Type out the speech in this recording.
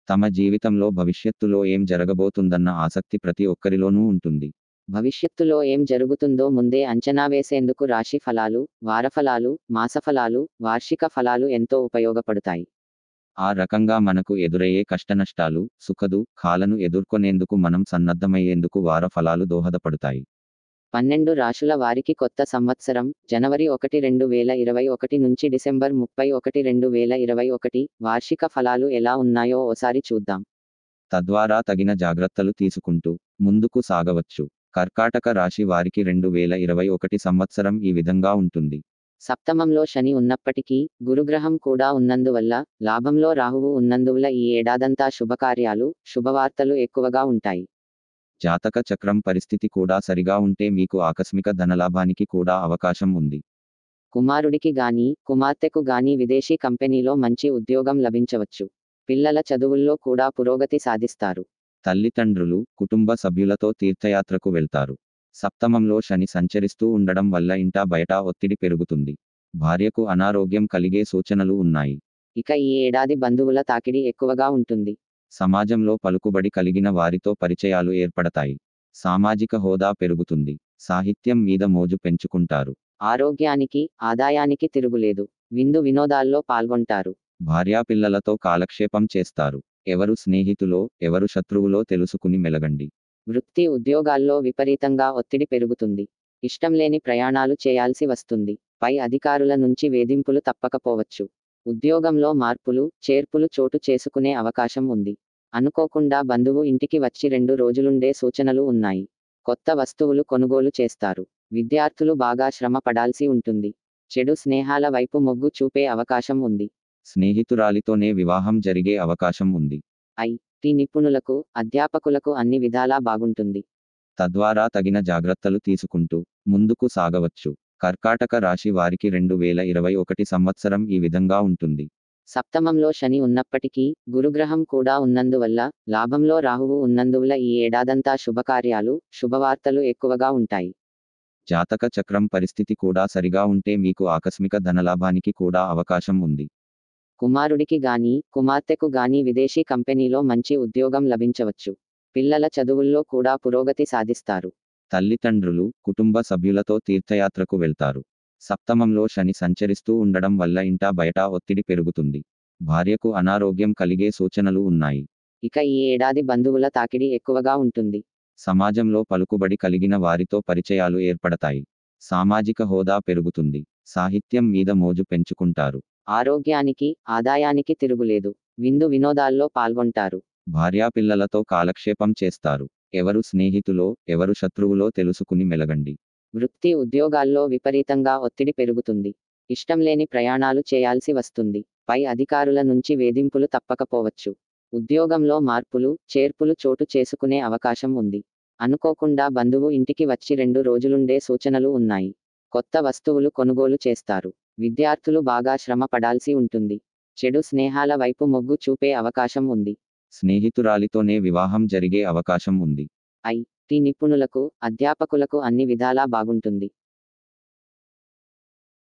తమ జీవితంలో భవిష్యత్తులో ఏం జరగబోతుందన్న ఆసక్తి ప్రతి ఒక్కరిలోనూ ఉంటుంది భవిష్యత్తులో ఏం జరుగుతుందో ముందే అంచనా వేసేందుకు రాశి ఫలాలు వారఫలాలు మాసఫలాలు వార్షిక ఫలాలు ఎంతో ఉపయోగపడతాయి ఆ రకంగా మనకు ఎదురయ్యే కష్టనష్టాలు సుఖదు ఖాలను ఎదుర్కొనేందుకు మనం సన్నద్ధమయ్యేందుకు వార ఫలాలు దోహదపడతాయి పన్నెండు రాశుల వారికి కొత్త సంవత్సరం జనవరి ఒకటి రెండు వేల ఇరవై ఒకటి నుంచి డిసెంబర్ ముప్పై ఒకటి రెండు వేల ఇరవై ఒకటి వార్షిక ఫలాలు ఎలా ఉన్నాయో ఓసారి చూద్దాం తద్వారా తగిన జాగ్రత్తలు తీసుకుంటూ ముందుకు సాగవచ్చు కర్కాటక రాశి వారికి రెండు వేల ఇరవై ఒకటి సంవత్సరం ఈ విధంగా ఉంటుంది సప్తమంలో శని ఉన్నప్పటికీ గురుగ్రహం కూడా ఉన్నందువల్ల లాభంలో రాహువు ఉన్నందువల్ల ఈ ఏడాదంతా శుభకార్యాలు శుభవార్తలు ఎక్కువగా ఉంటాయి జాతక చక్రం పరిస్థితి కూడా సరిగా ఉంటే మీకు ఆకస్మిక ధనలాభానికి కూడా అవకాశం ఉంది కుమారుడికి గాని కుమార్తెకు గాని విదేశీ కంపెనీలో మంచి ఉద్యోగం లభించవచ్చు పిల్లల చదువుల్లో కూడా పురోగతి సాధిస్తారు తల్లిదండ్రులు కుటుంబ సభ్యులతో తీర్థయాత్రకు వెళ్తారు సప్తమంలో శని సంచరిస్తూ ఉండడం వల్ల ఇంటా బయట ఒత్తిడి పెరుగుతుంది భార్యకు అనారోగ్యం కలిగే సూచనలు ఉన్నాయి ఇక ఈ ఏడాది బంధువుల తాకిడి ఎక్కువగా ఉంటుంది సమాజంలో పలుకుబడి కలిగిన వారితో పరిచయాలు ఏర్పడతాయి సామాజిక హోదా పెరుగుతుంది సాహిత్యం మీద మోజు పెంచుకుంటారు ఆరోగ్యానికి ఆదాయానికి తిరుగులేదు విందు వినోదాల్లో పాల్గొంటారు భార్యాపిల్లలతో కాలక్షేపం చేస్తారు ఎవరు స్నేహితులో ఎవరు శత్రువులో తెలుసుకుని మెలగండి వృత్తి ఉద్యోగాల్లో విపరీతంగా ఒత్తిడి పెరుగుతుంది ఇష్టం లేని ప్రయాణాలు చేయాల్సి వస్తుంది పై అధికారుల నుంచి వేధింపులు తప్పకపోవచ్చు ఉద్యోగంలో మార్పులు చేర్పులు చోటు చేసుకునే అవకాశం ఉంది అనుకోకుండా బంధువు ఇంటికి వచ్చి రెండు రోజులుండే సూచనలు ఉన్నాయి కొత్త వస్తువులు కొనుగోలు చేస్తారు విద్యార్థులు బాగా శ్రమ పడాల్సి ఉంటుంది చెడు స్నేహాల వైపు మొగ్గు చూపే అవకాశం ఉంది స్నేహితురాలితోనే వివాహం జరిగే అవకాశం ఉంది టీ నిపుణులకు అధ్యాపకులకు అన్ని విధాలా బాగుంటుంది తద్వారా తగిన జాగ్రత్తలు తీసుకుంటూ ముందుకు సాగవచ్చు కర్కాటక రాశి వారికి రెండు వేల ఇరవై ఒకటి సంవత్సరం ఈ విధంగా ఉంటుంది సప్తమంలో శని ఉన్నప్పటికీ గురుగ్రహం కూడా ఉన్నందువల్ల లాభంలో రాహువు ఉన్నందువల్ల ఈ ఏడాదంతా శుభకార్యాలు శుభవార్తలు ఎక్కువగా ఉంటాయి జాతక చక్రం పరిస్థితి కూడా సరిగా ఉంటే మీకు ఆకస్మిక ధనలాభానికి కూడా అవకాశం ఉంది కుమారుడికి గాని కుమార్తెకు గాని విదేశీ కంపెనీలో మంచి ఉద్యోగం లభించవచ్చు పిల్లల చదువుల్లో కూడా పురోగతి సాధిస్తారు తల్లిదండ్రులు కుటుంబ సభ్యులతో తీర్థయాత్రకు వెళ్తారు సప్తమంలో శని సంచరిస్తూ ఉండడం వల్ల ఇంటా బయట ఒత్తిడి పెరుగుతుంది భార్యకు అనారోగ్యం కలిగే సూచనలు ఉన్నాయి ఇక ఈ ఏడాది బంధువుల తాకిడి ఎక్కువగా ఉంటుంది సమాజంలో పలుకుబడి కలిగిన వారితో పరిచయాలు ఏర్పడతాయి సామాజిక హోదా పెరుగుతుంది సాహిత్యం మీద మోజు పెంచుకుంటారు ఆరోగ్యానికి ఆదాయానికి తిరుగులేదు విందు వినోదాల్లో పాల్గొంటారు భార్యాపిల్లలతో కాలక్షేపం చేస్తారు ఎవరు స్నేహితులో ఎవరు శత్రువులో తెలుసుకుని మెలగండి వృత్తి ఉద్యోగాల్లో విపరీతంగా ఒత్తిడి పెరుగుతుంది ఇష్టం లేని ప్రయాణాలు చేయాల్సి వస్తుంది పై అధికారుల నుంచి వేధింపులు తప్పకపోవచ్చు ఉద్యోగంలో మార్పులు చేర్పులు చోటు చేసుకునే అవకాశం ఉంది అనుకోకుండా బంధువు ఇంటికి వచ్చి రెండు రోజులుండే సూచనలు ఉన్నాయి కొత్త వస్తువులు కొనుగోలు చేస్తారు విద్యార్థులు బాగా శ్రమ పడాల్సి ఉంటుంది చెడు స్నేహాల వైపు మొగ్గు చూపే అవకాశం ఉంది స్నేహితురాలితోనే వివాహం జరిగే అవకాశం ఉంది టీ నిపుణులకు అధ్యాపకులకు అన్ని విధాలా బాగుంటుంది